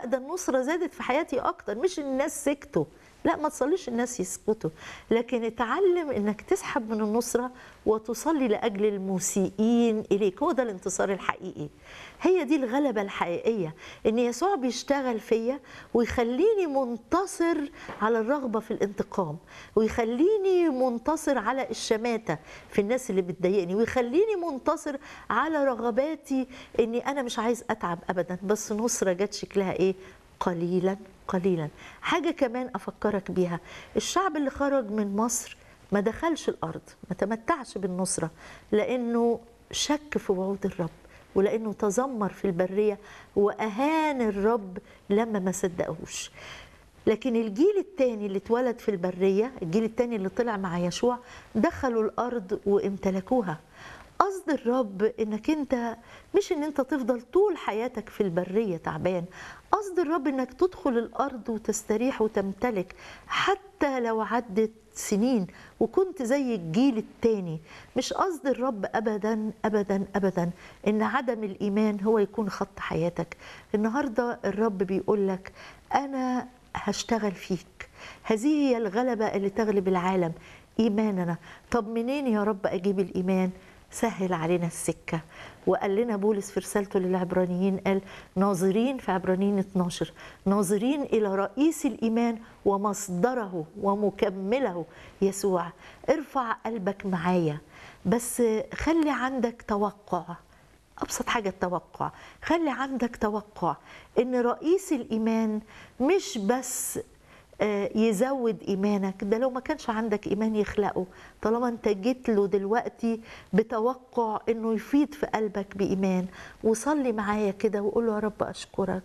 ده النصره زادت في حياتي اكتر مش الناس سكتوا لا ما تصليش الناس يسكتوا لكن اتعلم انك تسحب من النصره وتصلي لاجل المسيئين اليك هو ده الانتصار الحقيقي هي دي الغلبه الحقيقيه ان يسوع بيشتغل فيا ويخليني منتصر على الرغبه في الانتقام ويخليني منتصر على الشماته في الناس اللي بتضايقني ويخليني منتصر على رغباتي اني انا مش عايز اتعب ابدا بس نصره جت شكلها ايه قليلا قليلا حاجة كمان أفكرك بيها الشعب اللي خرج من مصر ما دخلش الأرض ما تمتعش بالنصرة لأنه شك في وعود الرب ولأنه تذمر في البرية وأهان الرب لما ما صدقوش لكن الجيل الثاني اللي اتولد في البرية الجيل الثاني اللي طلع مع يشوع دخلوا الأرض وامتلكوها قصد الرب انك انت مش ان انت تفضل طول حياتك في البريه تعبان قصد الرب انك تدخل الارض وتستريح وتمتلك حتى لو عدت سنين وكنت زي الجيل التاني مش قصد الرب ابدا ابدا ابدا ان عدم الايمان هو يكون خط حياتك النهارده الرب بيقول لك انا هشتغل فيك هذه هي الغلبه اللي تغلب العالم ايماننا طب منين يا رب اجيب الايمان سهل علينا السكة وقال لنا بولس في رسالته للعبرانيين قال ناظرين في عبرانيين 12 ناظرين إلى رئيس الإيمان ومصدره ومكمله يسوع ارفع قلبك معايا بس خلي عندك توقع أبسط حاجة التوقع خلي عندك توقع إن رئيس الإيمان مش بس يزود ايمانك ده لو ما كانش عندك ايمان يخلقه طالما انت جيت له دلوقتي بتوقع انه يفيض في قلبك بايمان وصلي معايا كده وقول له يا رب اشكرك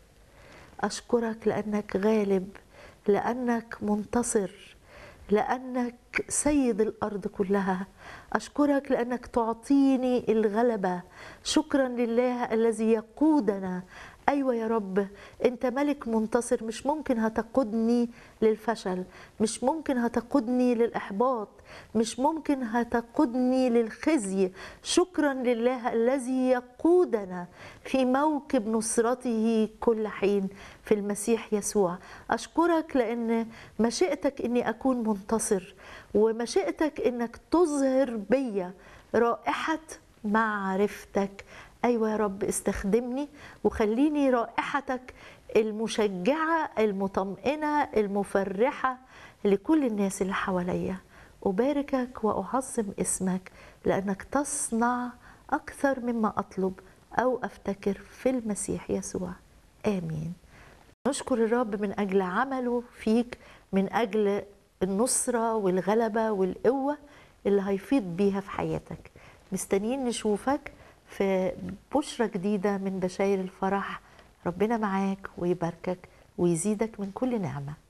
اشكرك لانك غالب لانك منتصر لانك سيد الارض كلها اشكرك لانك تعطيني الغلبه شكرا لله الذي يقودنا ايوه يا رب انت ملك منتصر مش ممكن هتقودني للفشل مش ممكن هتقودني للاحباط مش ممكن هتقودني للخزي شكرا لله الذي يقودنا في موكب نصرته كل حين في المسيح يسوع اشكرك لان مشيئتك اني اكون منتصر ومشيئتك انك تظهر بيا رائحه معرفتك ايوه يا رب استخدمني وخليني رائحتك المشجعه المطمئنه المفرحه لكل الناس اللي حواليا اباركك واعظم اسمك لانك تصنع اكثر مما اطلب او افتكر في المسيح يسوع امين نشكر الرب من اجل عمله فيك من اجل النصره والغلبه والقوه اللي هيفيض بيها في حياتك مستنيين نشوفك في بشرة جديدة من بشاير الفرح ربنا معاك ويباركك ويزيدك من كل نعمه